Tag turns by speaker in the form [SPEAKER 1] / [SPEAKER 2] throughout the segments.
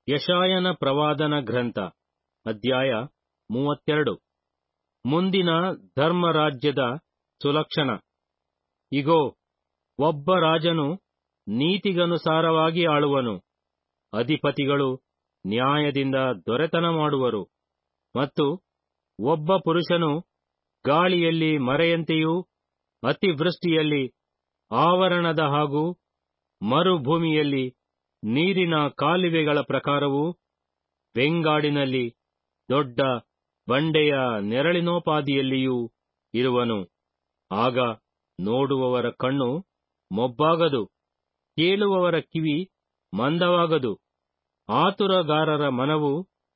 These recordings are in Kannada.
[SPEAKER 1] ಯಶಾಯನ ಪ್ರವಾದನ ಗ್ರಂಥ ಅಧ್ಯಾಯ ಮೂವತ್ತೆರಡು ಮುಂದಿನ ಧರ್ಮರಾಜ್ಯದ ಸುಲಕ್ಷಣ ಇಗೋ ಒಬ್ಬ ರಾಜನು ನೀತಿಗನುಸಾರವಾಗಿ ಆಳುವನು ಅಧಿಪತಿಗಳು ನ್ಯಾಯದಿಂದ ದೊರೆತನ ಮಾಡುವರು ಮತ್ತು ಒಬ್ಬ ಪುರುಷನು ಗಾಳಿಯಲ್ಲಿ ಮರೆಯಂತೆಯೂ ಅತಿವೃಷ್ಟಿಯಲ್ಲಿ ಆವರಣದ ಹಾಗೂ ಮರುಭೂಮಿಯಲ್ಲಿ ನೀರಿನ ಕಾಲುವೆಗಳ ಪ್ರಕಾರವೂ ಬೆಂಗಾಡಿನಲ್ಲಿ ದೊಡ್ಡ ಬಂಡೆಯ ನೆರಳಿನೋಪಾದಿಯಲ್ಲಿಯೂ ಇರುವನು ಆಗ ನೋಡುವವರ ಕಣ್ಣು ಮೊಬ್ಬಾಗದು ಕೇಳುವವರ ಕಿವಿ ಮಂದವಾಗದು ಆತುರಗಾರರ ಮನವು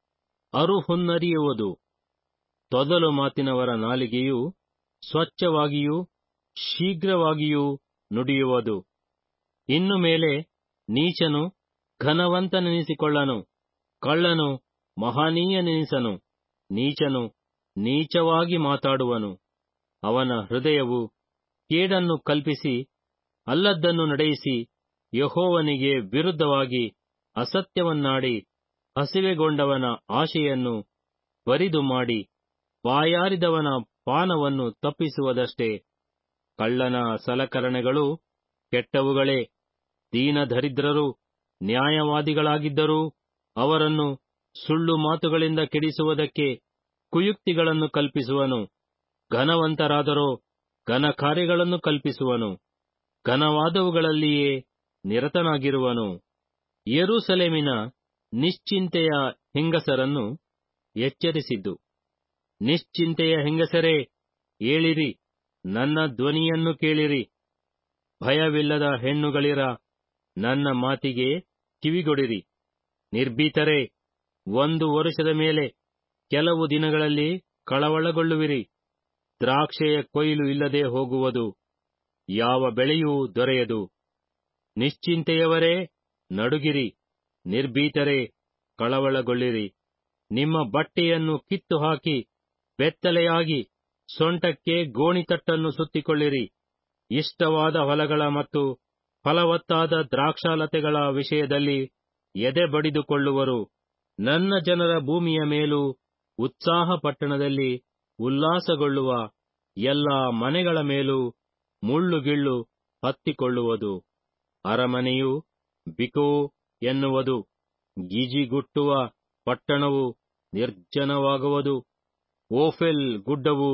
[SPEAKER 1] ಅರುಹುನ್ನರಿಯುವುದು ತೊದಲು ಮಾತಿನವರ ನಾಲಿಗೆಯು ಸ್ವಚ್ಛವಾಗಿಯೂ ಶೀಘ್ರವಾಗಿಯೂ ನುಡಿಯುವುದು ಇನ್ನು ಮೇಲೆ ನೀಚನು ಘನವಂತನೆನಿಸಿಕೊಳ್ಳನು ಕಳ್ಳನು ಮಹನೀಯನೆನಿಸನು ನೀಚನು ನೀಚವಾಗಿ ಮಾತಾಡುವನು ಅವನ ಹೃದಯವು ಕೇಡನ್ನು ಕಲ್ಪಿಸಿ ಅಲ್ಲದ್ದನ್ನು ನಡೆಯಿಸಿ ಯಹೋವನಿಗೆ ವಿರುದ್ಧವಾಗಿ ಅಸತ್ಯವನ್ನಾಡಿ ಹಸಿವೆಗೊಂಡವನ ಆಶೆಯನ್ನು ಬರಿದು ಮಾಡಿ ಬಾಯಾರಿದವನ ಪಾನವನ್ನು ತಪ್ಪಿಸುವುದಷ್ಟೇ ಕಳ್ಳನ ಸಲಕರಣೆಗಳು ಕೆಟ್ಟವುಗಳೇ ದೀನದರಿದ್ರರು ನ್ಯಾಯವಾದಿಗಳಾಗಿದ್ದರೂ ಅವರನ್ನು ಸುಳ್ಳು ಮಾತುಗಳಿಂದ ಕೆಡಿಸುವುದಕ್ಕೆ ಕುಯುಕ್ತಿಗಳನ್ನು ಕಲ್ಪಿಸುವನು ಘನವಂತರಾದರೋ ಘನ ಕಾರ್ಯಗಳನ್ನು ಕಲ್ಪಿಸುವನು ಘನವಾದವುಗಳಲ್ಲಿಯೇ ನಿರತನಾಗಿರುವನು ಯೆರೂಸಲೇಮಿನ ನಿಶ್ಚಿಂತೆಯ ಹೆಂಗಸರನ್ನು ಎಚ್ಚರಿಸಿದ್ದು ನಿಶ್ಚಿಂತೆಯ ಹೆಂಗಸರೇ ಏಳಿರಿ ನನ್ನ ಧ್ವನಿಯನ್ನು ಕೇಳಿರಿ ಭಯವಿಲ್ಲದ ಹೆಣ್ಣುಗಳಿರ ನನ್ನ ಮಾತಿಗೆ ಕಿವಿಗೊಡಿರಿ ನಿರ್ಭೀತರೇ ಒಂದು ವರುಷದ ಮೇಲೆ ಕೆಲವು ದಿನಗಳಲ್ಲಿ ಕಳವಳಗೊಳ್ಳುವಿರಿ ದ್ರಾಕ್ಷೆಯ ಕೊಯ್ಲು ಇಲ್ಲದೆ ಹೋಗುವುದು ಯಾವ ಬೆಳೆಯೂ ದೊರೆಯದು ನಿಶ್ಚಿಂತೆಯವರೇ ನಡುಗಿರಿ ನಿರ್ಭೀತರೇ ಕಳವಳಗೊಳ್ಳಿರಿ ನಿಮ್ಮ ಬಟ್ಟೆಯನ್ನು ಕಿತ್ತು ಹಾಕಿ ಬೆತ್ತಲೆಯಾಗಿ ಸೊಂಟಕ್ಕೆ ಗೋಣಿತಟ್ಟನ್ನು ಸುತ್ತಿಕೊಳ್ಳಿರಿ ಇಷ್ಟವಾದ ಹೊಲಗಳ ಮತ್ತು ಫಲವತ್ತಾದ ದ್ರಾಕ್ಷಾಲತೆಗಳ ವಿಷಯದಲ್ಲಿ ಎದೆ ಬಡಿದುಕೊಳ್ಳುವರು ನನ್ನ ಜನರ ಭೂಮಿಯ ಮೇಲೂ ಉತ್ಸಾಹ ಪಟ್ಟಣದಲ್ಲಿ ಉಲ್ಲಾಸಗೊಳ್ಳುವ ಎಲ್ಲಾ ಮನೆಗಳ ಮೇಲೂ ಮುಳ್ಳುಗಿಳ್ಳು ಹತ್ತಿಕೊಳ್ಳುವುದು ಅರಮನೆಯು ಬಿಕೋ ಎನ್ನುವುದು ಗಿಜಿಗುಟ್ಟುವ ಪಟ್ಟಣವು ನಿರ್ಜನವಾಗುವುದು ಓಫೆಲ್ ಗುಡ್ಡವು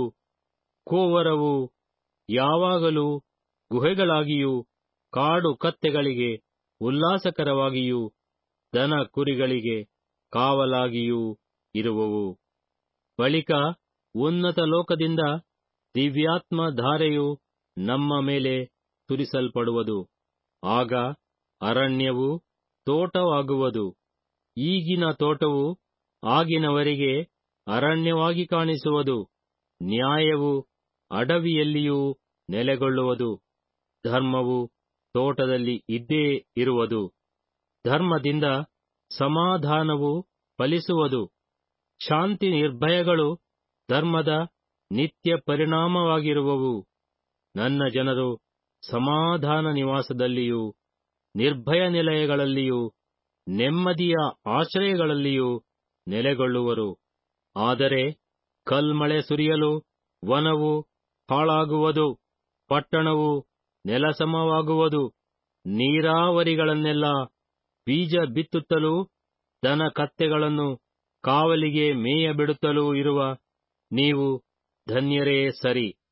[SPEAKER 1] ಕೋವರವು ಯಾವಾಗಲೂ ಗುಹೆಗಳಾಗಿಯೂ ಕಾಡು ಕತ್ತೆಗಳಿಗೆ ಉಲ್ಲಾಸಕರವಾಗಿಯೂ ದನ ಕುರಿಗಳಿಗೆ ಕಾವಲಾಗಿಯೂ ಇರುವವು ಬಳಿಕ ಉನ್ನತ ಲೋಕದಿಂದ ದಿವ್ಯಾತ್ಮ ಧಾರೆಯು ನಮ್ಮ ಮೇಲೆ ಸುರಿಸಲ್ಪಡುವುದು ಆಗ ಅರಣ್ಯವು ತೋಟವಾಗುವುದು ಈಗಿನ ತೋಟವು ಆಗಿನವರಿಗೆ ಅರಣ್ಯವಾಗಿ ಕಾಣಿಸುವುದು ನ್ಯಾಯವು ಅಡವಿಯಲ್ಲಿಯೂ ನೆಲೆಗೊಳ್ಳುವುದು ಧರ್ಮವು ತೋಟದಲ್ಲಿ ಇದ್ದೇ ಇರುವುದು ಧರ್ಮದಿಂದ ಸಮಾಧಾನವು ಫಲಿಸುವುದು ಶಾಂತಿ ನಿರ್ಭಯಗಳು ಧರ್ಮದ ನಿತ್ಯ ಪರಿಣಾಮವಾಗಿರುವವು ನನ್ನ ಜನರು ಸಮಾಧಾನ ನಿವಾಸದಲ್ಲಿಯೂ ನಿರ್ಭಯ ನಿಲಯಗಳಲ್ಲಿಯೂ ನೆಮ್ಮದಿಯ ಆಶ್ರಯಗಳಲ್ಲಿಯೂ ನೆಲೆಗೊಳ್ಳುವರು ಆದರೆ ಕಲ್ಮಳೆ ಸುರಿಯಲು ವನವು ಹಾಳಾಗುವುದು ಪಟ್ಟಣವು ನೆಲಸಮವಾಗುವುದು ನೀರಾವರಿಗಳನ್ನೆಲ್ಲ ಬೀಜ ಬಿತ್ತುತ್ತಲೂ ದನ ಕತ್ತೆಗಳನ್ನು ಕಾವಲಿಗೆ ಮೇಯ ಬಿಡುತ್ತಲೂ ಇರುವ ನೀವು ಧನ್ಯರೇ ಸರಿ